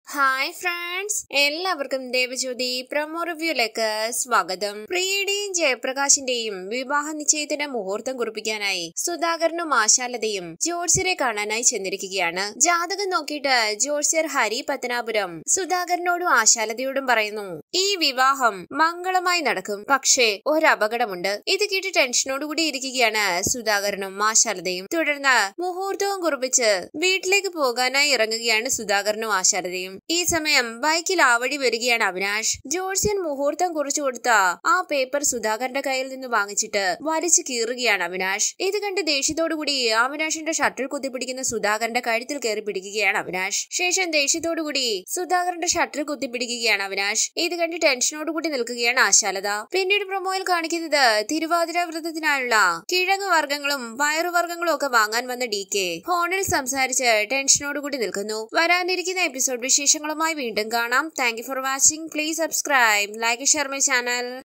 hi friends എല്ലാവർക്കും Devajyothi promo റിവ്യൂലേക്ക് സ്വാഗതം പ്രിയയുടെയും ജയപ്രകാശിന്റെയും വിവാഹ നിശ്ചയത്തിന് മുഹൂർത്തം കുറിപ്പിക്കാനായി സുധാകരനും ആശാലതയും ജോത്സ്യരെ കാണാനായി ചെന്നിരിക്കുകയാണ് ജാതകം നോക്കിയിട്ട് ജോത്സ്യർ ഹരി പത്തനാപുരം സുധാകരനോടും ആശാലതയോടും പറയുന്നു ഈ വിവാഹം മംഗളമായി നടക്കും പക്ഷേ ഒരു അപകടമുണ്ട് ഇത് കേട്ട് ടെൻഷനോടുകൂടി ഇരിക്കുകയാണ് സുധാകരനും ആശാലതയും തുടർന്ന് മുഹൂർത്തവും കുറിപ്പിച്ച് വീട്ടിലേക്ക് പോകാനായി ഇറങ്ങുകയാണ് സുധാകരനും ആശാലതയും ഈ സമയം ബൈക്കിൽ ആ വഴി വരികയാണ് അവിനാഷ് ജോർജിയൻ മുഹൂർത്തം കുറിച്ചു കൊടുത്ത ആ പേപ്പർ സുധാകരന്റെ കയ്യിൽ നിന്ന് വാങ്ങിച്ചിട്ട് വലിച്ചു കീറുകയാണ് അവിനാഷ് ഇത് കണ്ട് ദേഷ്യത്തോടുകൂടി അവിനാഷിന്റെ ഷട്ടിൽ കുത്തിപ്പിടിക്കുന്ന സുധാകരന്റെ കഴുത്തിൽ കയറി പിടിക്കുകയാണ് അവിനാഷ് ശേഷം ദേഷ്യത്തോടുകൂടി സുധാകരന്റെ ഷട്ടിൽ കുത്തിപ്പിടിക്കുകയാണ് അവിനാഷ് ഇത് കണ്ട് ടെൻഷനോടുകൂടി നിൽക്കുകയാണ് ആശാലത പിന്നീട് പ്രൊമോയിൽ കാണിക്കുന്നത് തിരുവാതിര വ്രതത്തിനായുള്ള കിഴങ്ങ് വർഗ്ഗങ്ങളും വയറുവർഗ്ഗങ്ങളും ഒക്കെ വാങ്ങാൻ വന്ന ഡി കെ ഫോണിൽ സംസാരിച്ച് ടെൻഷനോടുകൂടി നിൽക്കുന്നു വരാനിരിക്കുന്ന എപ്പിസോഡ് വിശേഷങ്ങളുമായി വീണ്ടും കാണാം thank for watching please subscribe like share my channel